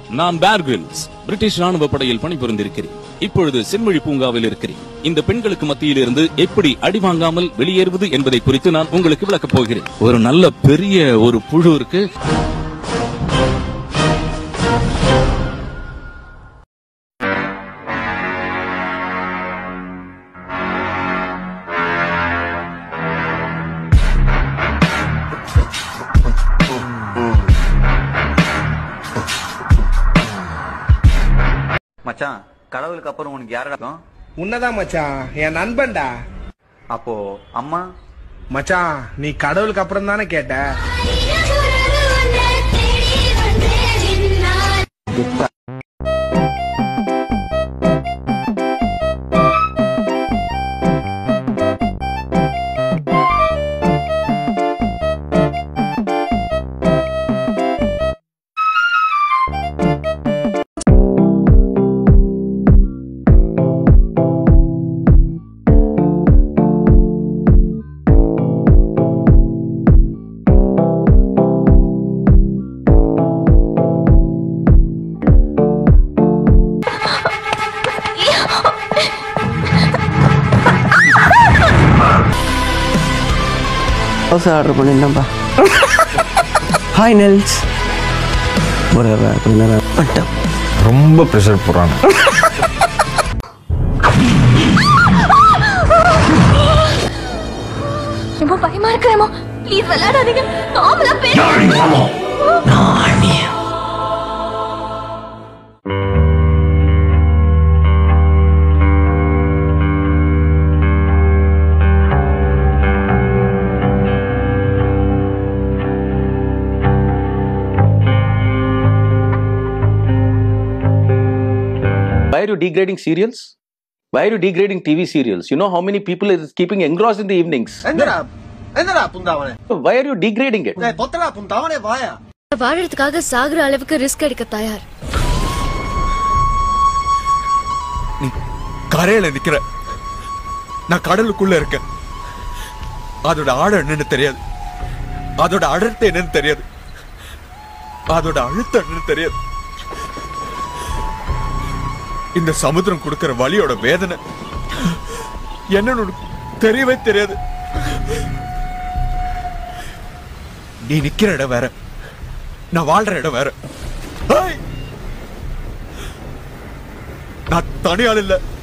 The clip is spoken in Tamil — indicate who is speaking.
Speaker 1: நான் பேர் கிரில்ஸ் பிரிட்டிஷ் ராணுவ படையில் பணிபுரிந்திருக்கிறேன் இப்பொழுது செம்மொழி பூங்காவில் இருக்கிறேன் இந்த பெண்களுக்கு மத்தியில் இருந்து எப்படி அடி வாங்காமல் வெளியேறுவது என்பதை குறித்து நான் உங்களுக்கு விளக்கப் போகிறேன் ஒரு நல்ல பெரிய ஒரு புழு இருக்கு
Speaker 2: மச்சான் கடவுளுக்கு அப்புறம் உனக்கு யாரடா இருக்கும்
Speaker 3: உன்னதான் மச்சான் என் நண்பன்டா
Speaker 2: அப்போ அம்மா
Speaker 3: மச்சான் நீ கடவுளுக்கு அப்புறம் தானே கேட்ட
Speaker 4: தோசை ஆர்டர் பண்ணியிருந்தேன்ப்பா ஹாய் நெல்ஸ் ஒரு கொஞ்ச நேரம் வந்துட்டேன்
Speaker 5: ரொம்ப ப்ரெஷர் போடுறாங்க
Speaker 6: ரொம்ப பயமா இருக்கிறேமோ ப்ளீஸ் விளையாடாதீங்க நார்மலா பேச
Speaker 7: Why are you degrading serials? Why are you degrading TV serials? You know how many people is keeping engrossed in the evenings?
Speaker 8: என்னடா என்னடா புந்தாவனே
Speaker 7: Why are you degrading it?
Speaker 8: டேய் பொத்தடா புந்தாவனே வாயா
Speaker 6: வாழறதுக்காக சாகுற அளவுக்கு ரிஸ்க் எடுக்க தயார்
Speaker 5: நீ கரையில நிக்கிற நான் கடலுக்குள்ள இருக்கேன் அதோட ஆழம் என்னன்னு தெரியாது அதோட அடர்த்தி என்னன்னு தெரியாது அதோட அழுத்தம் என்னன்னு தெரியாது இந்த சமுத்திரம் கொடுக்கிற வலியோட வேதனை என்னன்னு உனக்கு தெரியவே தெரியாது நீ நிக்கிற இடம் வேற நான் வாழ்ற இடம் வேற ஏய்! நான் தனியாள் இல்ல